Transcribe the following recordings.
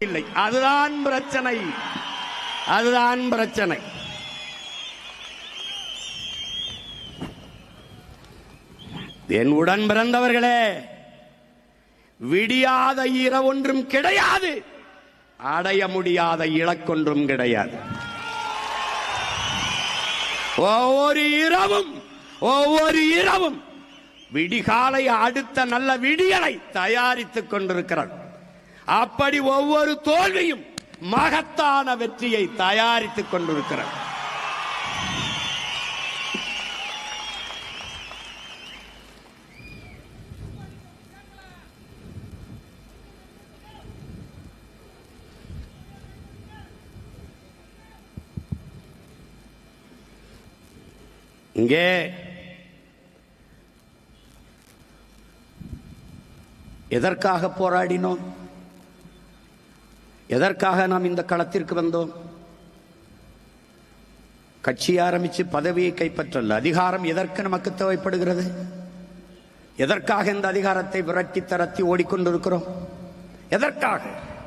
இல்லை அதுதான் பிரச்சனை அதுதான் பிரச்சனை என் உடன் பிறந்தவர்களே விடியாத இரவொன்றும் கிடையாது அடைய முடியாத இலக்கொன்றும் கிடையாது ஒவ்வொரு இரவும் ஒவ்வொரு இரவும் விடிகாலை அடுத்த நல்ல விடியலை தயாரித்துக் கொண்டிருக்கிறது அப்படி ஒவ்வொரு தோல்வியும் மகத்தான வெற்றியை தயாரித்துக் கொண்டிருக்கிறது இங்கே எதற்காக போராடினோம் எதற்காக நாம் இந்த களத்திற்கு வந்தோம் கட்சி ஆரம்பிச்சு பதவியை கைப்பற்றல அதிகாரம் எதற்கு நமக்கு தேவைப்படுகிறது எதற்காக இந்த அதிகாரத்தை விரட்டி தரத்தி ஓடிக்கொண்டிருக்கிறோம் எதற்காக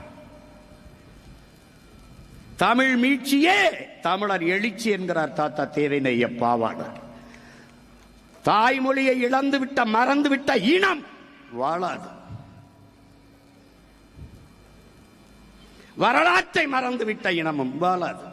தமிழ் மீட்சியே தமிழர் எழுச்சி என்கிறார் தாத்தா தேரினைய பாவாணர் தாய்மொழியை இழந்து விட்ட மறந்து விட்ட இனம் வாழாது வரலாற்றை மறந்து விட்ட இனமும் வாழாது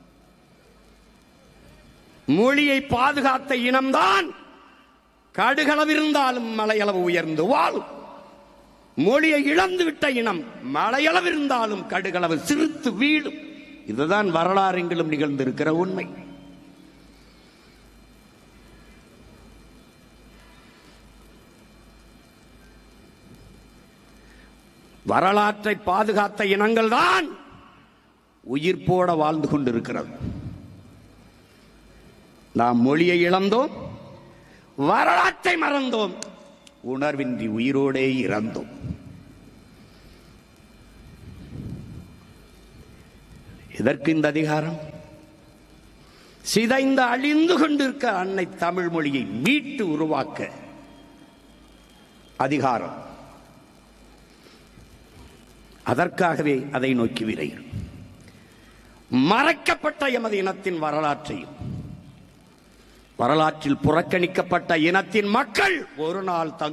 மொழியை பாதுகாத்த இனம்தான் கடுகளவிருந்தாலும் மலையளவு உயர்ந்து வாழும் மொழியை இழந்து விட்ட இனம் மலையளவிருந்தாலும் கடுகளவு சிரித்து வீழும் இதுதான் வரலாறெங்கிலும் நிகழ்ந்திருக்கிற உண்மை வரலாற்றை பாதுகாத்த இனங்கள் தான் உயிர்ப்போட வாழ்ந்து கொண்டிருக்கிறது நாம் மொழியை இழந்தோம் வரலாற்றை மறந்தோம் உணர்வின்றி உயிரோடே இறந்தோம் எதற்கு இந்த அதிகாரம் சிதைந்து அழிந்து கொண்டிருக்க அன்னை தமிழ் மொழியை மீட்டு உருவாக்க அதிகாரம் அதற்காகவே அதை நோக்கி விரையும் மறைக்கப்பட்ட எமது இனத்தின் வரலாற்றையும் வரலாற்றில் புறக்கணிக்கப்பட்ட இனத்தின் மக்கள் ஒரு நாள் தங்